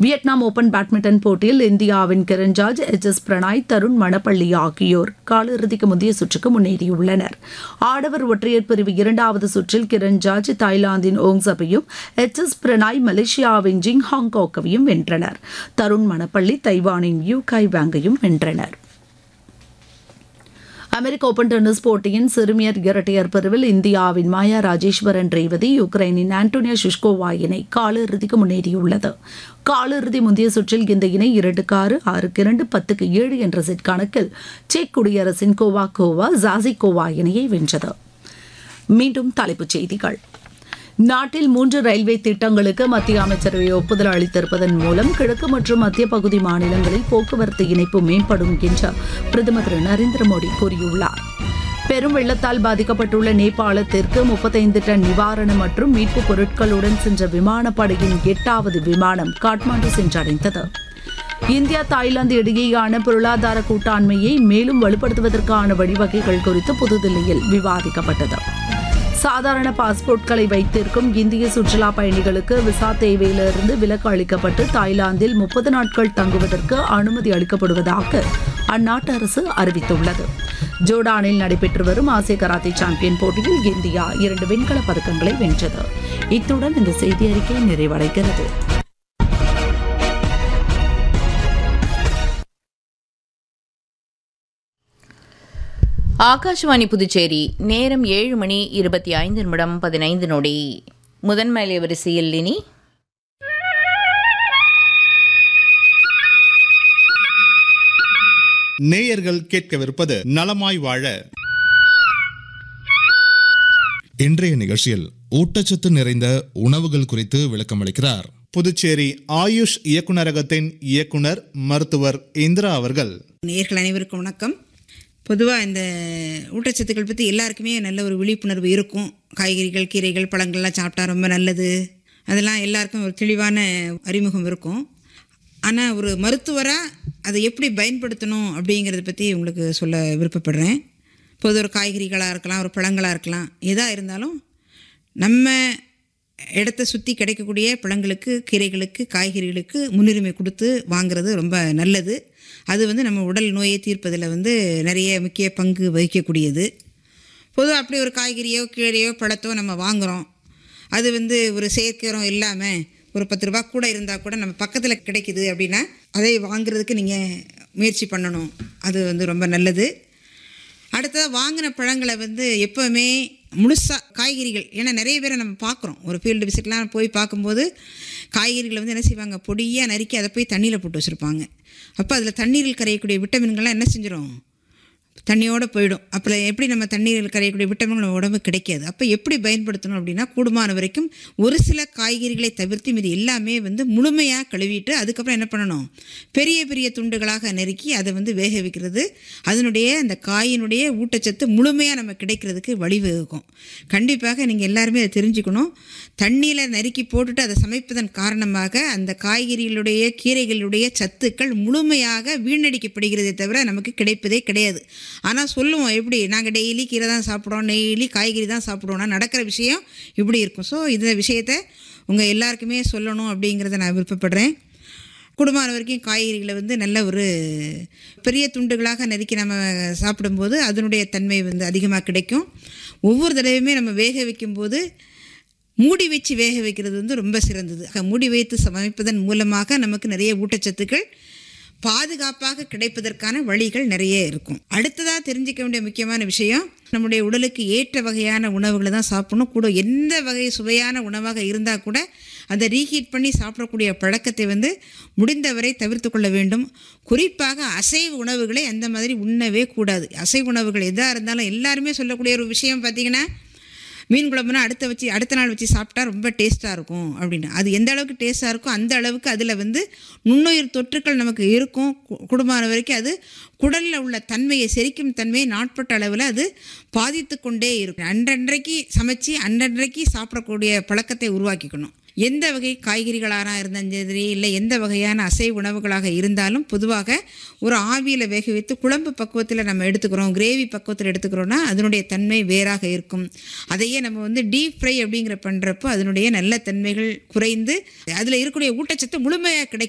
Vietnam open badminton போட்டியில் இந்தியாவின் Kiran George H S Prannoy Tarun Mannepalli ஆகியோர் காலிறுதிக்கு முந்தைய சுற்றுக்கு முன்னேறியுள்ளனர் ஆடவர் ஒற்றையர் பிரிவு இரண்டாவது சுற்றில் கிரண் ஜார்ஜ் தாய்லாந்தின் ஓங்சபையும் எச் எஸ் பிரணாய் மலேசியாவின் ஜிங் ஹாங்காக்கையும் வென்றனர் தருண் மணப்பள்ளி தைவானின் யூ கை வாங்கையும் வென்றனர் அமெரிக்க ஓபன் டென்னிஸ் போட்டியின் சிறுமியர் இரட்டையர் பிரிவில் இந்தியாவின் மாயா ராஜேஸ்வரன் ரேவதி யுக்ரைனின் ஆண்டோனியா ஷிஷ்கோவா இணை காலிறுதிக்கு முன்னேறியுள்ளது காலிறுதி முந்தைய சுற்றில் இந்த இணை இரண்டுக்கு ஆறு ஆறுக்கு இரண்டு பத்துக்கு ஏழு என்ற செட் கணக்கில் செக் குடியரசின் கோவா கோவா ஜாசிகோவா இணையை வென்றது மீண்டும் தலைப்புச் செய்திகள் நாட்டில் மூன்று ரயில்வே திட்டங்களுக்கு மத்திய அமைச்சரவை ஒப்புதல் அளித்திருப்பதன் மூலம் கிழக்கு மற்றும் மத்திய பகுதி மாநிலங்களில் போக்குவரத்து இணைப்பு மேம்படும் என்று பிரதமர் திரு நரேந்திர மோடி கூறியுள்ளார் பெரும் வெள்ளத்தால் பாதிக்கப்பட்டுள்ள நேபாளத்திற்கு முப்பத்தைந்து டன் நிவாரணம் மற்றும் மீட்புப் பொருட்களுடன் சென்ற விமானப்படையின் எட்டாவது விமானம் காட்மாண்டு சென்றடைந்தது இந்தியா தாய்லாந்து இடையேயான பொருளாதார கூட்டாண்மையை மேலும் வலுப்படுத்துவதற்கான வழிவகைகள் குறித்து புதுதில்லியில் விவாதிக்கப்பட்டது சாதாரண பாஸ்போர்ட்களை வைத்திருக்கும் இந்திய சுற்றுலா பயணிகளுக்கு விசா தேவையிலிருந்து விலக்கு அளிக்கப்பட்டு தாய்லாந்தில் முப்பது நாட்கள் தங்குவதற்கு அனுமதி அளிக்கப்படுவதாக அந்நாட்டு அரசு அறிவித்துள்ளது ஜோர்டானில் நடைபெற்று வரும் ஆசிய கராத்தே சாம்பியன் போட்டியில் இந்தியா இரண்டு வெண்கலப் பதக்கங்களை வென்றது இத்துடன் இந்த செய்தி அறிக்கை நிறைவடைகிறது ஆகாஷ்வாணி புதுச்சேரி நேரம் ஏழு மணி இருபத்தி ஐந்து நிமிடம் பதினைந்து நொடி முதன்மை வரிசையில் இனி நேயர்கள் கேட்கவிருப்பது நலமாய் வாழ இன்றைய நிகழ்ச்சியில் ஊட்டச்சத்து நிறைந்த உணவுகள் குறித்து விளக்கமளிக்கிறார் புதுச்சேரி ஆயுஷ் இயக்குநரகத்தின் இயக்குனர் மருத்துவர் இந்திரா அவர்கள் நேர்கள் அனைவருக்கும் வணக்கம் பொதுவாக இந்த ஊட்டச்சத்துக்கள் பற்றி எல்லாருக்குமே நல்ல ஒரு விழிப்புணர்வு இருக்கும் காய்கறிகள் கீரைகள் பழங்கள்லாம் சாப்பிட்டா ரொம்ப நல்லது அதெல்லாம் எல்லாருக்கும் ஒரு தெளிவான அறிமுகம் இருக்கும் ஆனால் ஒரு மருத்துவராக அதை எப்படி பயன்படுத்தணும் அப்படிங்கிறத பற்றி உங்களுக்கு சொல்ல விருப்பப்படுறேன் பொது ஒரு காய்கறிகளாக இருக்கலாம் ஒரு பழங்களாக இருக்கலாம் எதாக இருந்தாலும் நம்ம இடத்த சுற்றி கிடைக்கக்கூடிய பழங்களுக்கு கீரைகளுக்கு காய்கறிகளுக்கு முன்னுரிமை கொடுத்து வாங்குறது ரொம்ப நல்லது அது வந்து நம்ம உடல் நோயை தீர்ப்பதில் வந்து நிறைய முக்கிய பங்கு வகிக்கக்கூடியது பொதுவாக அப்படி ஒரு காய்கறியோ கீரையோ பழத்தோ நம்ம வாங்குகிறோம் அது வந்து ஒரு செயற்கரம் இல்லாமல் ஒரு பத்து ரூபா கூட இருந்தால் கூட நம்ம பக்கத்தில் கிடைக்குது அப்படின்னா அதை வாங்குறதுக்கு நீங்கள் முயற்சி பண்ணணும் அது வந்து ரொம்ப நல்லது அடுத்ததாக வாங்கின பழங்களை வந்து எப்போவுமே முழுசாக காய்கறிகள் ஏன்னா நிறைய பேரை நம்ம பார்க்குறோம் ஒரு ஃபீல்டு விசிட்லாம் போய் பார்க்கும்போது காய்கறிகளை வந்து என்ன செய்வாங்க பொடியாக நறுக்கி அதை போய் தண்ணியில் போட்டு வச்சுருப்பாங்க அப்போ அதில் தண்ணீரில் கரையக்கூடிய விட்டமின்கள்லாம் என்ன செஞ்சிடும் தண்ணியோடு போயிடும் அப்போ எப்படி நம்ம தண்ணீரில் கரையக்கூடிய விட்டமின்கள் நம்ம உடம்பு கிடைக்காது அப்போ எப்படி பயன்படுத்தணும் அப்படின்னா கூடுமான வரைக்கும் ஒரு சில காய்கறிகளை தவிர்த்து மீது எல்லாமே வந்து முழுமையாக கழுவிட்டு அதுக்கப்புறம் என்ன பண்ணணும் பெரிய பெரிய துண்டுகளாக நறுக்கி அதை வந்து வேக வைக்கிறது அதனுடைய அந்த காயினுடைய ஊட்டச்சத்து முழுமையாக நம்ம கிடைக்கிறதுக்கு வழிவகுக்கும் கண்டிப்பாக நீங்கள் எல்லாருமே அதை தெரிஞ்சுக்கணும் தண்ணியில் நறுக்கி போட்டுட்டு அதை சமைப்பதன் காரணமாக அந்த காய்கறிகளுடைய கீரைகளுடைய சத்துக்கள் முழுமையாக வீணடிக்கப்படுகிறதே தவிர நமக்கு கிடைப்பதே கிடையாது ஆனால் சொல்லுவோம் எப்படி நாங்கள் டெய்லி கீரை தான் சாப்பிட்றோம் டெய்லி காய்கறி தான் சாப்பிடுவோம்னா நடக்கிற விஷயம் இப்படி இருக்கும் ஸோ இந்த விஷயத்தை உங்கள் எல்லாருக்குமே சொல்லணும் அப்படிங்கிறத நான் விருப்பப்படுறேன் குடும்பம் வரைக்கும் காய்கறிகளை வந்து நல்ல ஒரு பெரிய துண்டுகளாக நறுக்கி நம்ம சாப்பிடும்போது அதனுடைய தன்மை வந்து அதிகமாக கிடைக்கும் ஒவ்வொரு தடவையுமே நம்ம வேக வைக்கும்போது மூடி வச்சு வேக வைக்கிறது வந்து ரொம்ப சிறந்தது மூடி வைத்து சமைப்பதன் மூலமாக நமக்கு நிறைய ஊட்டச்சத்துக்கள் பாதுகாப்பாக கிடைப்பதற்கான வழிகள் நிறைய இருக்கும் அடுத்ததாக தெரிஞ்சிக்க வேண்டிய முக்கியமான விஷயம் நம்முடைய உடலுக்கு ஏற்ற வகையான உணவுகளை தான் சாப்பிடணும் கூட எந்த வகை சுவையான உணவாக இருந்தால் கூட அதை ரீஹீட் பண்ணி சாப்பிடக்கூடிய பழக்கத்தை வந்து முடிந்தவரை தவிர்த்து கொள்ள வேண்டும் குறிப்பாக அசைவ உணவுகளை அந்த மாதிரி உண்ணவே கூடாது அசைவ உணவுகள் எதாக இருந்தாலும் எல்லாருமே சொல்லக்கூடிய ஒரு விஷயம் பார்த்திங்கன்னா மீன் குழம்புனா அடுத்த வச்சு அடுத்த நாள் வச்சு சாப்பிட்டா ரொம்ப டேஸ்ட்டாக இருக்கும் அப்படின்னு அது எந்த அளவுக்கு டேஸ்ட்டாக இருக்கோ அந்த அளவுக்கு அதில் வந்து நுண்ணுயிர் தொற்றுக்கள் நமக்கு இருக்கும் குடும்பமான வரைக்கும் அது குடலில் உள்ள தன்மையை செரிக்கும் தன்மையை நாட்பட்ட அளவில் அது பாதித்து கொண்டே இருக்கும் அன்றன்றைக்கு சமைச்சு அன்றன்றைக்கு சாப்பிடக்கூடிய பழக்கத்தை உருவாக்கிக்கணும் எந்த வகை காய்கறிகளாக இருந்தாலும் சரி இல்லை எந்த வகையான அசைவ உணவுகளாக இருந்தாலும் பொதுவாக ஒரு ஆவியில் வேக வைத்து குழம்பு பக்குவத்தில் நம்ம எடுத்துக்கிறோம் கிரேவி பக்குவத்தில் எடுத்துக்கிறோன்னா அதனுடைய தன்மை வேறாக இருக்கும் அதையே நம்ம வந்து டீப் ஃப்ரை அப்படிங்கிற பண்ணுறப்போ அதனுடைய நல்ல தன்மைகள் குறைந்து அதில் இருக்கக்கூடிய ஊட்டச்சத்து முழுமையாக கிடைக்கும்